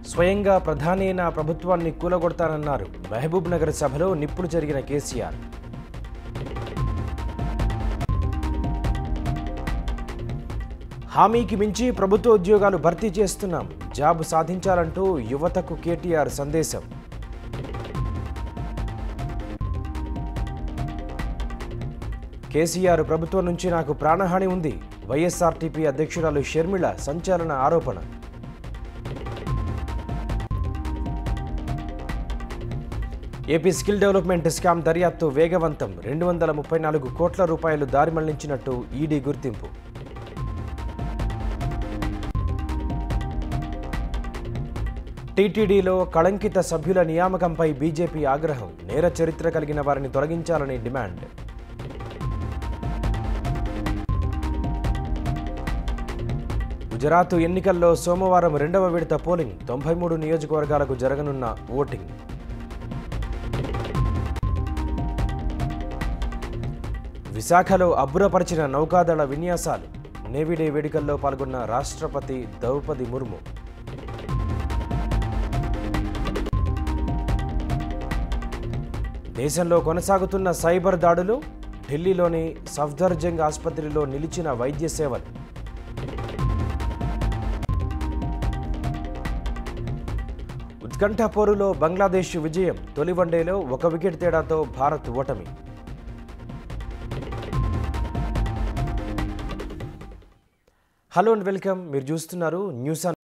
స్వయంగా ప్రధాని అయిన ప్రభుత్వాన్ని కూలగొడతానన్నారు మహబూబ్ నగర్ సభలో నిప్పుడు జరిగిన కేసీఆర్ హామీకి మించి ప్రభుత్వ ఉద్యోగాలు భర్తీ చేస్తున్నాం జాబ్ సాధించాలంటూ యువతకు కేటీఆర్ సందేశం కేసీఆర్ ప్రభుత్వం నుంచి నాకు ప్రాణహాని ఉంది వైఎస్ఆర్టీపీ అధ్యక్షురాలు షర్మిళ సంచలన ఆరోపణ ఏపీ స్కిల్ డెవలప్మెంట్ స్కామ్ దర్యాప్తు వేగవంతం రెండు వందల ముప్పై నాలుగు కోట్ల రూపాయలు దారి మళ్లించినట్టు ఈడీ గుర్తింపు టీటీడీలో కళంకిత సభ్యుల నియామకంపై బీజేపీ ఆగ్రహం నేర చరిత్ర కలిగిన వారిని తొలగించాలని డిమాండ్ గుజరాత్ ఎన్నికల్లో సోమవారం రెండవ విడత పోలింగ్ తొంభై మూడు నియోజకవర్గాలకు జరగనున్న ఓటింగ్ విశాఖలో అబ్బురపరిచిన నౌకాదళ విన్యాసాలు నేవీడే వేడుకల్లో పాల్గొన్న రాష్ట్రపతి ద్రౌపది ముర్ము దేశంలో కొనసాగుతున్న సైబర్ దాడులు ఢిల్లీలోని సఫ్దర్జంగ్ ఆసుపత్రిలో నిలిచిన వైద్య సేవలు ఉత్కంఠ పోరులో బంగ్లాదేశ్ విజయం తొలి వన్డేలో ఒక వికెట్ తేడాతో భారత్ ఓటమి హలో అండ్ వెల్కమ్ మీరు చూస్తున్నారు న్యూస్ ఆన్